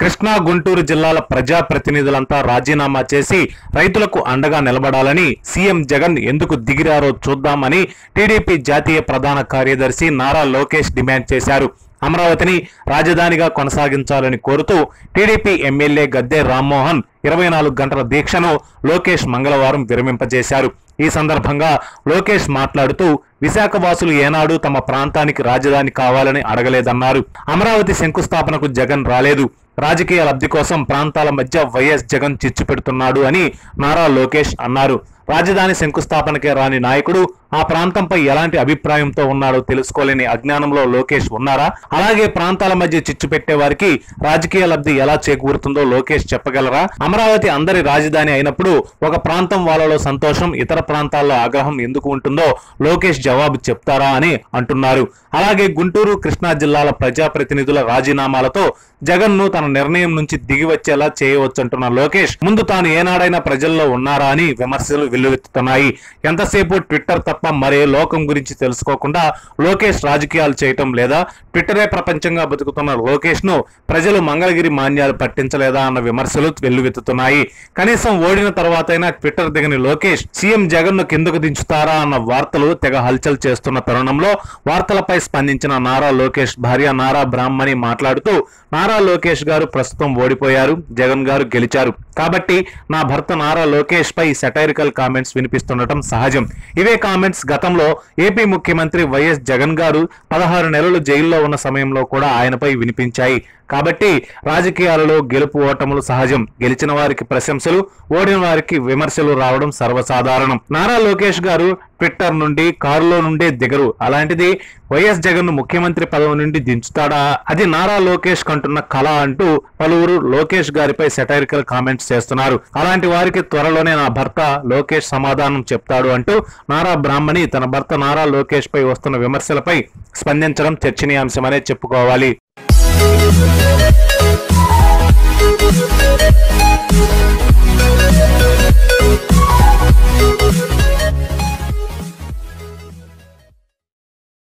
కృష్ణా గుంటూరు జిల్లాల ప్రజాప్రతినిధులంతా రాజీనామా చేసి రైతులకు అండగా నిలబడాలని సీఎం జగన్ ఎందుకు దిగిరారో చూద్దామని టీడీపీ జాతీయ ప్రధాన కార్యదర్శి నారా లోకేష్ డిమాండ్ చేశారు అమరావతిని రాజధానిగా కొనసాగించాలని కోరుతూ టీడీపీ ఎమ్మెల్యే గద్దె రామ్మోహన్ ఇరవై నాలుగు గంటల దీక్షను లోకేష్ మంగళవారం విరమింపజేశారు ఈ సందర్భంగా లోకేష్ మాట్లాడుతూ విశాఖ వాసులు ఏనాడు తమ ప్రాంతానికి రాజధాని కావాలని అడగలేదన్నారు అమరావతి శంకుస్థాపనకు జగన్ రాలేదు రాజకీయ లబ్ధి కోసం ప్రాంతాల మధ్య వైఎస్ జగన్ చిచ్చు పెడుతున్నాడు అని నారా లోకేష్ అన్నారు రాజధాని శంకుస్థాపనకే రాని నాయకుడు ఆ ప్రాంతంపై ఎలాంటి అభిప్రాయంతో ఉన్నాడో తెలుసుకోలేని అజ్ఞానంలో లోకేష్ ఉన్నారా అలాగే ప్రాంతాల మధ్య చిచ్చు పెట్టే వారికి రాజకీయ లబ్ధి ఎలా చేకూరుతుందో లోకేష్ చెప్పగలరా అమరావతి అందరి రాజధాని అయినప్పుడు ఒక ప్రాంతం వాళ్ళలో సంతోషం ఇతర ప్రాంతాల్లో ఆగ్రహం ఎందుకు ఉంటుందో లోకేష్ జవాబు చెప్తారా అని అంటున్నారు అలాగే గుంటూరు కృష్ణా జిల్లాల ప్రజాప్రతినిధుల రాజీనామాలతో జగన్ ను తన నిర్ణయం నుంచి దిగి వచ్చేలా చేయవచ్చంటున్న లోకేష్ ముందు తాను ఏనాడైనా ప్రజల్లో ఉన్నారా అని విమర్శలు వెల్లువెత్తుతున్నాయి ఎంతసేపు ట్విట్టర్ తప్ప మరే లోకం గురించి తెలుసుకోకుండా లోకేష్ రాజకీయాలు చేయటం లేదా ట్విట్టరే ప్రపంచంగా బతుకుతున్న లోకేష్ ను ప్రజలు మంగళగిరి మాన్యాలు పట్టించలేదా అన్న విమర్శలు వెల్లువెత్తుతున్నాయి కనీసం ఓడిన తర్వాతైనా ట్విట్టర్ దిగని లోకేష్ సీఎం జగన్ ను కిందకు దించుతారా అన్న వార్తలు తెగ హల్చల్ చేస్తున్న తరుణంలో వార్తలపై స్పందించిన నారా లోకేష్ భార్య నారా బ్రాహ్మణి మాట్లాడుతూ నారా లోకేష్ గారు ప్రస్తుతం ఓడిపోయారు జగన్ గారు గెలిచారు కాబట్టి నా భర్త నారా లోకేష్ పై సెటైరికల్ కామెంట్స్ వినిపిస్తుండటం సహజం ఇవే కామెంట్స్ గతంలో ఏపీ ముఖ్యమంత్రి వైఎస్ జగన్ గారు పదహారు నెలలు జైల్లో ఉన్న సమయంలో కూడా ఆయనపై వినిపించాయి కాబట్టి రాజకీయాలలో గెలుపు ఓటములు సహజం గెలిచిన వారికి ప్రశంసలు ఓడిన వారికి విమర్శలు రావడం సర్వసాధారణం నారా లోకేష్ గారు ట్విట్టర్ నుండి కారులో నుండే దిగరు అలాంటిది వైఎస్ జగన్ ను ముఖ్యమంత్రి పదవి నుండి దించుతాడా అది నారా లోకేష్ కంటున్న కళ అంటూ పలువురు లోకేష్ గారిపై సెటైరికల్ కామెంట్స్ చేస్తున్నారు అలాంటి వారికి త్వరలోనే నా భర్త లోకేష్ సమాధానం చెప్తాడు అంటూ నారా బ్రాహ్మణి తన భర్త నారా లోకేష్ పై వస్తున్న విమర్శలపై స్పందించడం చర్చనీయాంశమనే చెప్పుకోవాలి Thank you.